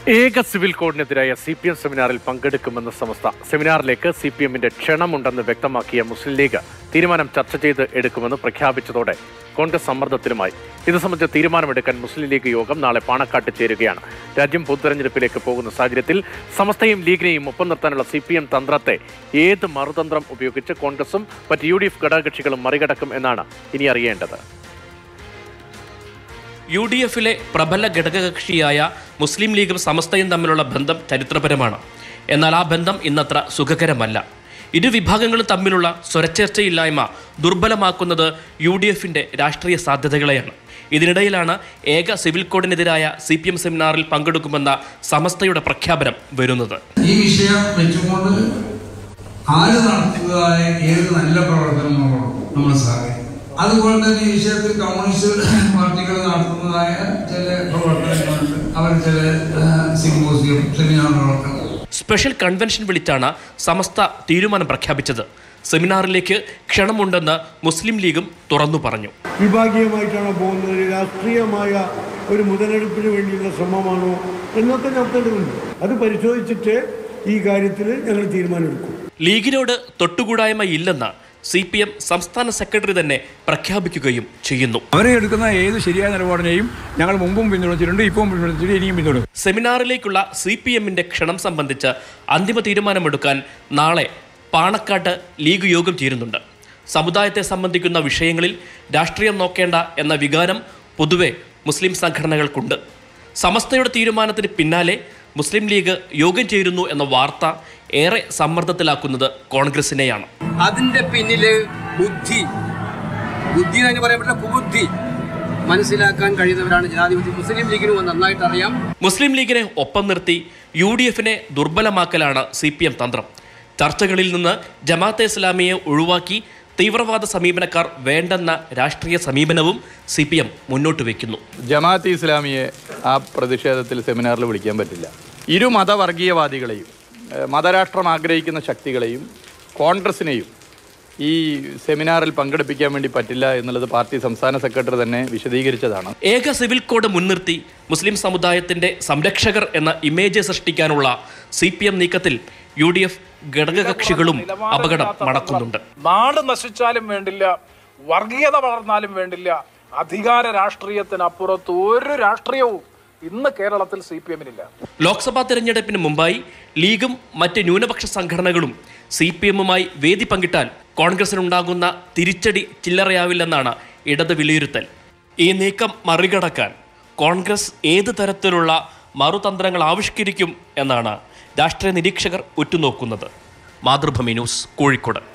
ഏക സിവിൽ കോഡിനെതിരായ C P M സെമിനാറിൽ പങ്കെടുക്കുമെന്ന സമസ്ത സെമിനാറിലേക്ക് സി പി എമ്മിന്റെ ക്ഷണമുണ്ടെന്ന് വ്യക്തമാക്കിയ മുസ്ലിം ലീഗ് തീരുമാനം ചർച്ച ചെയ്ത് എടുക്കുമെന്ന് പ്രഖ്യാപിച്ചതോടെ കോൺഗ്രസ് സമ്മർദ്ദത്തിലുമായി ഇത് സംബന്ധിച്ച തീരുമാനമെടുക്കാൻ മുസ്ലിം ലീഗ് യോഗം നാളെ പാണക്കാട്ട് ചേരുകയാണ് രാജ്യം പൊതുതെരഞ്ഞെടുപ്പിലേക്ക് പോകുന്ന സാഹചര്യത്തിൽ സമസ്തയും ലീഗിനെയും ഒപ്പം നിർത്താനുള്ള സി പി എം തന്ത്രത്തെ ഏത് മറുതന്ത്രം ഉപയോഗിച്ച് കോൺഗ്രസും മറ്റ് യു ഡി എഫ് ഘടകകക്ഷികളും മറികടക്കും എന്നാണ് ഇനി അറിയേണ്ടത് യു ഡി എഫിലെ പ്രബല ഘടകകക്ഷിയായ മുസ്ലിം ലീഗും സമസ്തയും തമ്മിലുള്ള ബന്ധം ചരിത്രപരമാണ് എന്നാൽ ആ ബന്ധം ഇന്നത്ര സുഖകരമല്ല ഇരു വിഭാഗങ്ങളും തമ്മിലുള്ള സ്വരച്ചേർച്ചയില്ലായ്മ ദുർബലമാക്കുന്നത് യു ഡി എഫിൻ്റെ രാഷ്ട്രീയ സാധ്യതകളെയാണ് ഇതിനിടയിലാണ് ഏക സിവിൽ കോഡിനെതിരായ സി പി എം സെമിനാറിൽ പങ്കെടുക്കുമെന്ന സമസ്തയുടെ പ്രഖ്യാപനം വരുന്നത് ഈ വിഷയം വെച്ചുകൊണ്ട് ആര് നടത്തുന്നതായ ഏത് നല്ല പ്രവർത്തനങ്ങളോടും നമ്മൾ സഹായിക്കും അതുപോലെ തന്നെ ഈ വിഷയത്തിൽ കമ്മ്യൂണിസ്റ്റ് പാർട്ടികൾ നടത്തുന്നതായ ചില പ്രവർത്തനങ്ങളുണ്ട് അവർ ചില സിമ്പോസിയം സെമിനാറുകളൊക്കെ സ്പെഷ്യൽ കൺവെൻഷൻ വിളിച്ചാണ് സമസ്ത തീരുമാനം പ്രഖ്യാപിച്ചത് സെമിനാറിലേക്ക് ക്ഷണമുണ്ടെന്ന് മുസ്ലിം ലീഗും തുറന്നു പറഞ്ഞു വിഭാഗീയമായിട്ടാണോ പോകുന്നത് രാഷ്ട്രീയമായ ഒരു മുതലെടുപ്പിന് വേണ്ടിയുള്ള ശ്രമമാണോ എന്നൊക്കെ നടത്തേണ്ടതുണ്ട് അത് പരിശോധിച്ചിട്ട് ഈ കാര്യത്തിൽ ഞങ്ങൾ തീരുമാനമെടുക്കും ലീഗിനോട് തൊട്ടുകൂടായ്മ ഇല്ലെന്ന് സി പി എം സംസ്ഥാന സെക്രട്ടറി തന്നെ പ്രഖ്യാപിക്കുകയും ചെയ്യുന്നു അവരെ എടുക്കുന്ന ഏത് ശരിയായ നിലപാടിനെയും ഞങ്ങൾ മുമ്പും പിന്തുണച്ചിട്ടുണ്ട് ഇപ്പം പിന്തുണച്ചിട്ടുണ്ട് ഇനിയും പിന്തുണക്കും സെമിനാറിലേക്കുള്ള സി പി എമ്മിന്റെ ക്ഷണം സംബന്ധിച്ച് അന്തിമ തീരുമാനമെടുക്കാൻ നാളെ പാണക്കാട്ട് ലീഗ് യോഗം ചേരുന്നുണ്ട് സമുദായത്തെ സംബന്ധിക്കുന്ന വിഷയങ്ങളിൽ രാഷ്ട്രീയം നോക്കേണ്ട എന്ന വികാരം പൊതുവെ മുസ്ലിം സംഘടനകൾക്കുണ്ട് സമസ്തയുടെ തീരുമാനത്തിന് പിന്നാലെ മുസ്ലിം ലീഗ് യോഗം ചേരുന്നു എന്ന വാർത്ത ഏറെ സമ്മർദ്ദത്തിലാക്കുന്നത് കോൺഗ്രസിനെയാണ് അതിന്റെ പിന്നില് ബുദ്ധി ബുദ്ധി എന്ന് പറയാൻ പറ്റില്ല കുബുദ്ധി മനസ്സിലാക്കാൻ കഴിയുന്നവരാണ് ജനാധിപത്യ മുസ്ലിം ലീഗിന് നന്നായിട്ട് അറിയാം മുസ്ലിം ലീഗിനെ ഒപ്പം നിർത്തി യു ഡി എഫിനെ ദുർബലമാക്കലാണ് സി പി എം തന്ത്രം ചർച്ചകളിൽ നിന്ന് ജമാഅത്തെ ഇസ്ലാമിയെ ഒഴിവാക്കി തീവ്രവാദ സമീപനക്കാർ വേണ്ടെന്ന രാഷ്ട്രീയ സമീപനവും സി പി എം മുന്നോട്ട് വയ്ക്കുന്നു ജമാഅത്ത് ഇസ്ലാമിയെ ആ പ്രതിഷേധത്തിൽ സെമിനാറിൽ വിളിക്കാൻ പറ്റില്ല ഇരു മതവർഗീയവാദികളെയും ഏഹ് മതരാഷ്ട്രം ആഗ്രഹിക്കുന്ന ശക്തികളെയും കോൺഗ്രസിനെയും ഈ സെമിനാറിൽ പങ്കെടുപ്പിക്കാൻ വേണ്ടി പറ്റില്ല എന്നുള്ളത് പാർട്ടി സംസ്ഥാന സെക്രട്ടറി തന്നെ വിശദീകരിച്ചതാണ് ഏക സിവിൽ കോഡ് മുൻനിർത്തി മുസ്ലിം സമുദായത്തിന്റെ സംരക്ഷകർ എന്ന ഇമേജ് സൃഷ്ടിക്കാനുള്ള സി പി എം നീക്കത്തിൽ യു ഡി എഫ് ഘടകകക്ഷികളും അപകടം മണക്കുന്നുണ്ട് നാട് നശിച്ചാലും വേണ്ടില്ല വർഗീയത വളർന്നാലും വേണ്ടില്ല അധികാര രാഷ്ട്രീയത്തിനപ്പുറത്ത് ഒരു രാഷ്ട്രീയവും ഇന്ന് കേരളത്തിൽ സി പി എമ്മിനില്ല ലോക്സഭാ തെരഞ്ഞെടുപ്പിന് മുമ്പായി ലീഗും മറ്റ് ന്യൂനപക്ഷ സംഘടനകളും സി പി എമ്മുമായി വേദി പങ്കിട്ടാൽ കോൺഗ്രസിനുണ്ടാകുന്ന തിരിച്ചടി ചില്ലറയാവില്ലെന്നാണ് ഇടത് വിലയിരുത്തൽ ഈ നീക്കം മറികടക്കാൻ കോൺഗ്രസ് ഏത് തരത്തിലുള്ള മറുതന്ത്രങ്ങൾ ആവിഷ്കരിക്കും എന്നാണ് രാഷ്ട്രീയ നിരീക്ഷകർ ഉറ്റുനോക്കുന്നത് മാതൃഭൂമി ന്യൂസ് കോഴിക്കോട്